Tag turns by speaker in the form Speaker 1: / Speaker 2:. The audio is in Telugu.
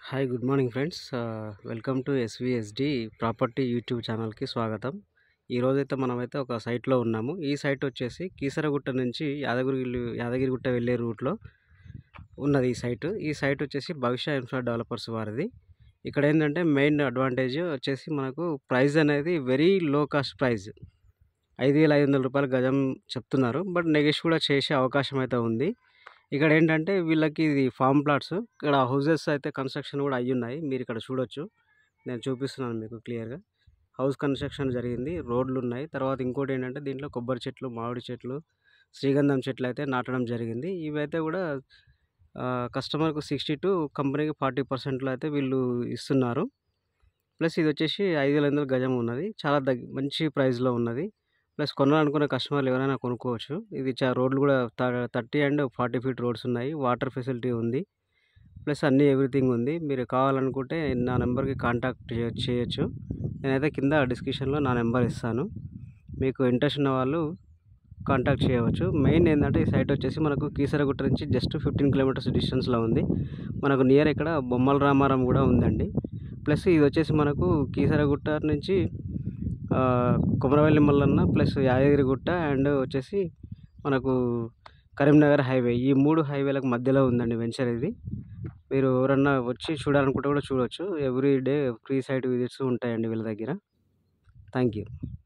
Speaker 1: hi good morning friends welcome to SVSD property YouTube ఛానల్కి స్వాగతం ఈరోజైతే మనమైతే ఒక సైట్లో ఉన్నాము ఈ సైట్ వచ్చేసి కీసరగుట్ట నుంచి యాదగిరి యాదగిరిగుట్ట వెళ్ళే రూట్లో ఉన్నది ఈ సైట్ ఈ సైట్ వచ్చేసి భవిష్య ఇన్ఫ్రా డెవలపర్స్ వారిది ఇక్కడ ఏంటంటే మెయిన్ అడ్వాంటేజ్ వచ్చేసి మనకు ప్రైస్ అనేది వెరీ లో కాస్ట్ ప్రైస్ ఐదు వేల ఐదు వందల రూపాయల గజం చెప్తున్నారు బట్ నెగెస్ట్ కూడా చేసే అవకాశం అయితే ఉంది ఇక్కడ ఏంటంటే వీళ్ళకి ఇది ఫామ్ ప్లాట్స్ ఇక్కడ హౌసెస్ అయితే కన్స్ట్రక్షన్ కూడా అయ్యి ఉన్నాయి మీరు ఇక్కడ చూడొచ్చు నేను చూపిస్తున్నాను మీకు క్లియర్గా హౌస్ కన్స్ట్రక్షన్ జరిగింది రోడ్లు ఉన్నాయి తర్వాత ఇంకోటి ఏంటంటే దీంట్లో కొబ్బరి చెట్లు మామిడి చెట్లు శ్రీగంధం చెట్లు అయితే నాటడం జరిగింది ఇవైతే కూడా కస్టమర్కు సిక్స్టీ టు కంపెనీకి ఫార్టీ పర్సెంట్లో అయితే వీళ్ళు ఇస్తున్నారు ప్లస్ ఇది వచ్చేసి ఐదు వేల ఐదు వందల గజం ఉన్నది చాలా దగ్గ మంచి ప్రైస్లో ఉన్నది ప్లస్ కొనాలనుకునే కస్టమర్లు ఎవరైనా కొనుక్కోవచ్చు ఇది చా రోడ్లు కూడా thirty and forty feet roads ఉన్నాయి వాటర్ ఫెసిలిటీ ఉంది ప్లస్ అన్నీ ఎవ్రీథింగ్ ఉంది మీరు కావాలనుకుంటే నా నెంబర్కి కాంటాక్ట్ చేయొచ్చు నేనైతే కింద డిస్క్రిప్షన్లో నా నెంబర్ ఇస్తాను మీకు ఇంట్రెస్ట్ ఉన్న వాళ్ళు కాంటాక్ట్ చేయవచ్చు మెయిన్ ఏంటంటే ఈ సైట్ వచ్చేసి మనకు కీసరగుట్ట నుంచి జస్ట్ ఫిఫ్టీన్ కిలోమీటర్స్ డిస్టెన్స్లో ఉంది మనకు నియర్ ఇక్కడ బొమ్మల రామారం కూడా ఉందండి ప్లస్ ఇది వచ్చేసి మనకు కీసరగుట్ట నుంచి కుమరవెల్లి మల్లన్న ప్లస్ యాదగిరిగుట్ట అండ్ వచ్చేసి మనకు కరీంనగర్ హైవే ఈ మూడు హైవేలకు మధ్యలో ఉందండి వెంచర్ ఇది మీరు ఎవరన్నా వచ్చి చూడాలనుకుంటే కూడా చూడవచ్చు every day free site visits ఉంటాయండి వీళ్ళ దగ్గర థ్యాంక్ యూ